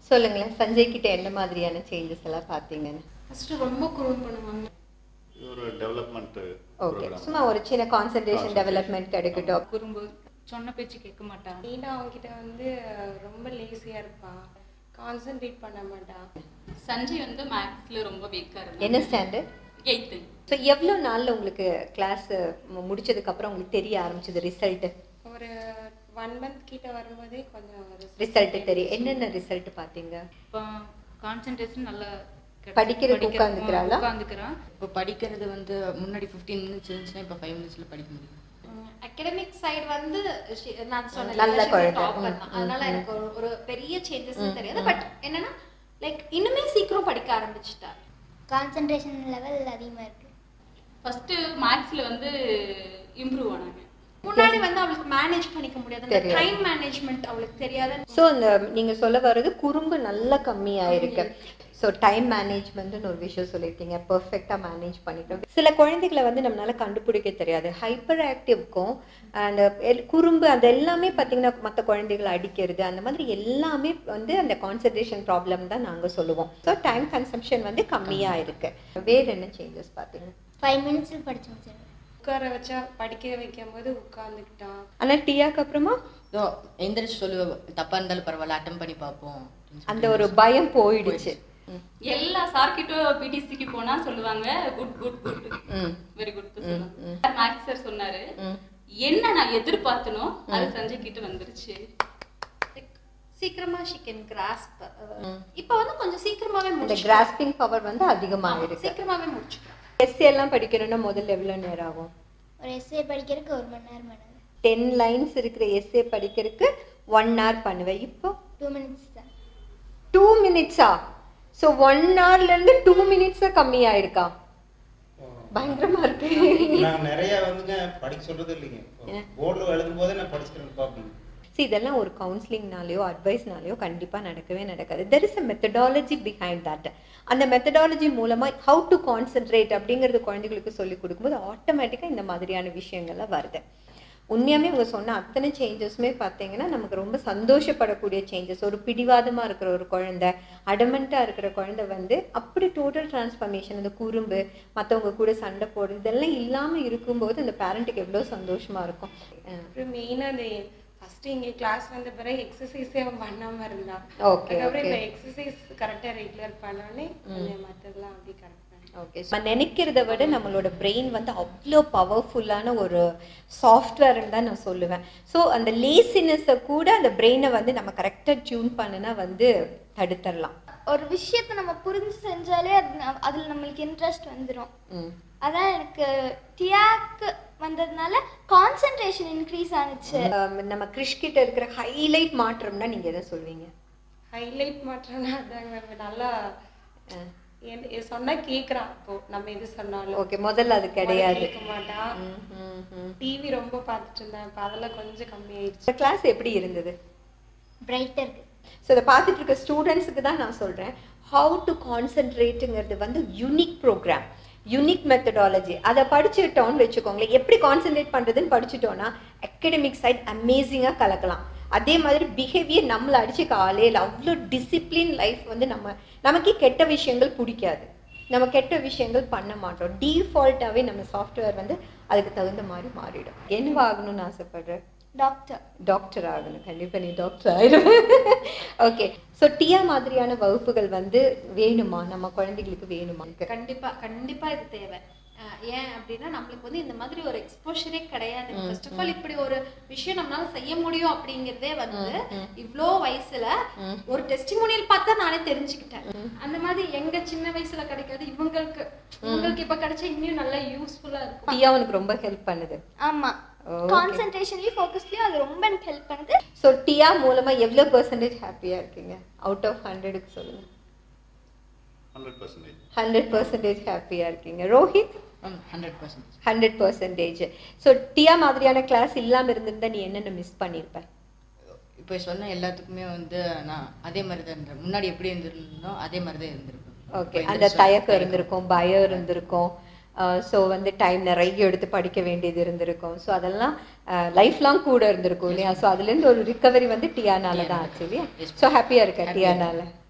சொல்லுங்களேன் சஞ்சய் கிட்ட என்ன மாதிரியான சேஞ்சஸ் எல்லாம் பார்த்தீங்கன்னு ஃபர்ஸ்ட் ரொம்ப குறும் பண்ணுவாங்க இது ஒரு டெவலப்மெண்ட் ஓகே சும்மா ஒரு சின்ன கான்சன்ட்ரேஷன் டெவலப்மெண்ட் கிடைக்கட்டும் குறும்பு சொன்ன பேச்சு கேட்க மாட்டான் மெயினாக அவங்ககிட்ட வந்து ரொம்ப லேசியாக இருப்பான் கான்சென்ட்ரேட் பண்ண மாட்டான் சஞ்சய் வந்து மேக்ஸ்ல ரொம்ப வீக்கா இருந்தாங்க என்ன ஸ்டாண்டர்ட் எயித்து ஸோ எவ்வளோ நாளில் உங்களுக்கு கிளாஸ் முடிச்சதுக்கு அப்புறம் உங்களுக்கு தெரிய ஆரம்பிச்சது ரிசல்ட் ஒரு ஒன் மந்த் கிட்ட வரும்போதே கொஞ்சம் ரிசல்ட் தெரியும் என்னென்ன ரிசல்ட் பார்த்தீங்க இப்போ கான்சென்ட்ரேஷன் நல்லா கிடை- படிக்கிறதுக்கு படிக்க- உட்கார்ந்துக்கிறாளா? உட்கார்ந்துக்கிறான் இப்போ படிக்கிறது வந்து முன்னாடி ஃபிஃப்டீன் மினிட்ஸ் இருந்துச்சுன்னா இப்போ ஃபைவ் மினிட்ஸில் படிக்க முடியும் அகடமிக் சைடு வந்து she- நான் சொன்னேன் நல்ல இல்ல, she's a குழந்தை. topper ம், தான். ம், அதனால ம். எனக்கு ஒரு ஒரு பெரிய சேஞ்சஸ் தெரியாது பட் என்னன்னா லைக் இன்னுமே சீக்கிரம் படிக்க ஆரம்பிச்சிட்டா கான்சன்ட்ரேஷன் லெவல் அதிகமாக இருக்கு ஃபர்ஸ்ட் மேக்ஸ்ல வந்து இம்ப்ரூவ் ஆனாங்க முன்னாடி வந்து அவளுக்கு மேனேஜ் பண்ணிக்க முடியாது அந்த தெரியாது. டைம் மேனேஜ்மெண்ட் அவளுக்கு தெரியாத ஸோ அந்த நீங்கள் சொல்ல வர்றது குறும்பு நல்லா கம்மியாயிருக்கு ஸோ டைம் மேனேஜ்மெண்ட்னு ஒரு விஷயம் சொல்லியிருக்கீங்க பெர்ஃபெக்டாக மேனேஜ் பண்ணிட்டோம் சில குழந்தைகளை வந்து நம்மளால கண்டுபிடிக்க தெரியாது ஹைப்பர் ஆக்டிவ்க்கும் அந்த குறும்பு அது எல்லாமே பார்த்தீங்கன்னா மற்ற குழந்தைகளை அடிக்கிறது அந்த மாதிரி எல்லாமே வந்து அந்த கான்சன்ட்ரேஷன் ப்ராப்ளம் தான் நாங்கள் சொல்லுவோம் ஸோ டைம் கன்சம்ஷன் வந்து கம்மியாக இருக்கு வேறு என்ன சேஞ்சஸ் பார்த்தீங்க ஃபைவ் மினிட்ஸில் படிச்சு முடிச்சிருவேன் உட்கார வச்சா படிக்க வைக்கும் போது உட்காந்துக்கிட்டான் ஆனால் டீயாக்கு அப்புறமா ஸோ எந்திரிச்சு சொல்லுவேன் தப்பாக இருந்தாலும் பரவாயில்ல அட்டம் பண்ணி பார்ப்போம் அப்படின்னு அந்த சொல்லிட்டு ஒரு பயம் போயிடுச்சு ம். எல்லா சார்கிட்டும் பிடிசிக்கு போனா சொல்லுவாங்க குட் குட் குட் ம் வெரி குட் ம். சொல்லுவாங்க மேக்ஸ் சார் சொன்னாரு ம் என்ன நான் எதிர்பார்த்தனோ அது சஞ்சய் கிட்ட வந்துருச்சு சீக்கிரமா ஷி கேன் கிராஸ்ப் ம். இப்போ வந்து கொஞ்சம் சீக்கிரமாவே இந்த முடிச்சு கிராஸ்பிங் பவர் வந்து அதிகமாக இருக்கு சீக்கிரமாவே முடிச்சுக்கலாம் எஸ்ஏ எல்லாம் படிக்கணும்னா முதல்ல எவ்வளோ நேரம் ஆகும் ஒரு எஸ்ஏ படிக்கிறதுக்கு ஒரு மணி நேரம் பண்ணுவேன் டென் லைன்ஸ் இருக்கிற எஸ்ஏ படிக்கிறதுக்கு ஒன் hour பண்ணுவேன் இப்போ டூ மினிட்ஸ் தான் டூ மினிட்ஸா ஸோ ஒன் ஹவர்லேருந்து டூ மினிட்ஸாக கம்மியாயிருக்கா பயங்கரமா இருக்கு நான் நிறைய வந்துங்க படிக்க சொல்றது இல்லைங்க போர்டில் எழுதும் போதே நான் படிச்சுக்கிறேன்ப்பா அப்படின்னு See, இதெல்லாம் ஒரு கவுன்சிலிங்னாலேயோ அட்வைஸ்னாலேயோ கண்டிப்பாக நடக்கவே நடக்காது there is a methodology behind that அந்த மெத்தடாலஜி மூலமாக ஹவு டு கான்சென்ட்ரேட் அப்படிங்கிறது குழந்தைகளுக்கு சொல்லி கொடுக்கும்போது ஆட்டோமேட்டிக்காக இந்த மாதிரியான விஷயங்கள்லாம் வருது உண்மையாமே இவங்க சொன்ன அத்தனை சேஞ்சஸுமே பார்த்தீங்கன்னா நமக்கு ரொம்ப சந்தோஷப்படக்கூடிய சேஞ்சஸ் ஒரு பிடிவாதமாக இருக்கிற ஒரு குழந்தை அடமெண்ட்டாக இருக்கிற குழந்தை வந்து அப்படி டோட்டல் டிரான்ஸ்ஃபர்மேஷன் அந்த குறும்பு மற்றவங்க கூட சண்டை போடுறது இதெல்லாம் இல்லாமல் இருக்கும்போது அந்த பேரண்ட்டுக்கு எவ்வளோ சந்தோஷமாக இருக்கும் அஹ் அப்புறம் மெயினாக அந்த ஃபஸ்ட்டு இங்கே கிளாஸ் வந்த பிறகு எக்ஸசைஸே அவன் பண்ணாமல் இருந்தான் Okay, அதுக்கப்புறம் okay. இப்போ எக்ஸசைஸ் கரெக்டாக ரெகுலர் பண்ணோடனே கொஞ்சம் மற்றதெல்லாம் அப்படி கரெக்ட் பண்ணேன் ஓகே நம்ம நினைக்கிறத விட நம்மளோட பிரெயின் வந்து அவ்வளோ பவர்ஃபுல்லான ஒரு சாஃப்ட்வேர்னு தான் நான் சொல்லுவேன் ஸோ அந்த லேசினஸை கூட அந்த பிரெயினை வந்து நம்ம கரெக்டாக டியூன் பண்ணுனா வந்து தடுத்துடலாம் ஒரு விஷயத்தை நம்ம புரிஞ்சு செஞ்சாலே அது ந- அதுல நம்மளுக்கு இன்ட்ரெஸ்ட் வந்துடும் ம் அதான் எனக்கு டியாக்கு வந்ததுனால கான்சென்ட்ரேஷன் இன்க்ரீஸ் ஆனுச்சு ஆம், நம்ம கிறிஷ் கிட்ட இருக்கிற ஹைலைட் மாற்றம்னா நீங்க எதை சொல்வீங்க ஹைலைட் மாற்றம்னா அதாங்க நம்ம நல்லா என் எ- சொன்னா கேக்குறான் இப்போ நம்ம எது சொன்னாலும் ஓகே முதல்ல அது கிடையாது கேட்க மாட்டான் ம், ம், ம். டிவி ரொம்ப பார்த்துட்டு இருந்தேன் இப்போ அதெல்லாம் கொஞ்சம் கம்மியாயிடுச்சு இந்த கிளாஸ் எப்படி இருந்தது பிரைட்டர் இருக்கு ஸோ இதை பார்த்துட்டு இருக்க ஸ்டூடெண்ட்ஸுக்கு தான் நான் சொல்கிறேன் ஹவு டு கான்சென்ட்ரேட்டுங்கிறது வந்து யூனிக் ப்ரோக்ராம் யூனிக் மெத்தடாலஜி அதை படிச்சுட்டோம்னு வச்சுக்கோங்களேன் எப்படி கான்சென்ட்ரேட் பண்ணுறதுன்னு படிச்சுட்டோன்னா அகடமிக் சைட் அமேசிங்காக கலக்கலாம் அதே மாதிரி பிஹேவியர் நம்மளை அடிச்சுக்க ஆளே இல்லை அவ்வளோ டிசிப்ளின் லைஃப் வந்து நம்ம நமக்கே கெட்ட விஷயங்கள் பிடிக்காது நம்ம கெட்ட விஷயங்கள் பண்ண மாட்டோம் டீஃபால்ட்டாகவே நம்ம சாஃப்ட்வேர் வந்து அதுக்கு தகுந்த மாதிரி மாறிடும் என்னவா ஆகணும்னு ஆசைப்படுறேன் டாக்டர் டாக்டர் ஆகணும் கண்டிப்பா நீ டாக்டர் ஆயிடுவேன் ஓகே ஸோ டியா மாதிரியான வகுப்புகள் வந்து வேணுமா நம்ம குழந்தைகளுக்கு வேணுமா கண்டிப்பா கண்டிப்பா இது தேவை அஹ் ஏன் அப்படின்னா நம்மளுக்கு வந்து இந்த மாதிரி ஒரு எக்ஸ்போஷரே கிடையாது ஃபர்ஸ்ட் ஆஃப் ஆல் இப்படி ஒரு விஷயம் நம்மளால செய்ய முடியும் அப்படிங்கிறதே வந்து இவ்ளோ வயசுல ஒரு டெஸ்டிமோனியல் பார்த்தா நானே தெரிஞ்சுக்கிட்டேன் அந்த மாதிரி எங்க சின்ன வயசுல கிடைக்காது இவங்களுக்கு இவங்களுக்கு இப்ப கிடைச்சா இன்னும் நல்லா யூஸ்ஃபுல்லா இருக்கும் டியா உனக்கு ரொம்ப ஹெல்ப் பண்ணுது ஆமா Okay. கான்சென்ட்ரேஷன்லயும் ஃபோக்கஸ்லயும் அது ரொம்ப எனக்கு ஹெல்ப் பண்ணுது ஸோ டியா மூலமா எவ்வளோ பர்சன்டேஜ் ஹாப்பியா இருக்கீங்க அவுட் ஆஃப் ஹண்ட்ரடுக்கு சொல்லுங்க ஹண்ட்ரட் பர்சன்டேஜ் ஹண்ட்ரட் பர்சன்டேஜ் ஹாப்பியா இருக்கீங்க Rohit hundred percent hundred percentage so டியா மாதிரியான கிளாஸ் இல்லாம இருந்திருந்தா நீ என்னென்ன மிஸ் பண்ணியிருப்ப இப்போ சொன்ன எல்லாத்துக்குமே வந்து நான் அதே மாதிரி தான் இருந்தேன் முன்னாடி எப்படி இருந்திருந்தோம் அதே மாதிரி தான் இருந்திருப்பேன் ஓகே இப்போ அந்த interest தயக்கம் இருந்திருக்கும் பயம் இருந்திருக்கும் ஸோ வந்து டைம் நிறைய எடுத்து படிக்க வேண்டியது இருந்திருக்கும் ஸோ அதெல்லாம் லைஃப் லாங் கூட இருந்திருக்கும் இல்லையா ஸோ அதுலேருந்து ஒரு ரிக்கவரி வந்து டியானால தான் ஆச்சு இல்லையா ஸோ ஹாப்பியாக இருக்கேன் டியானால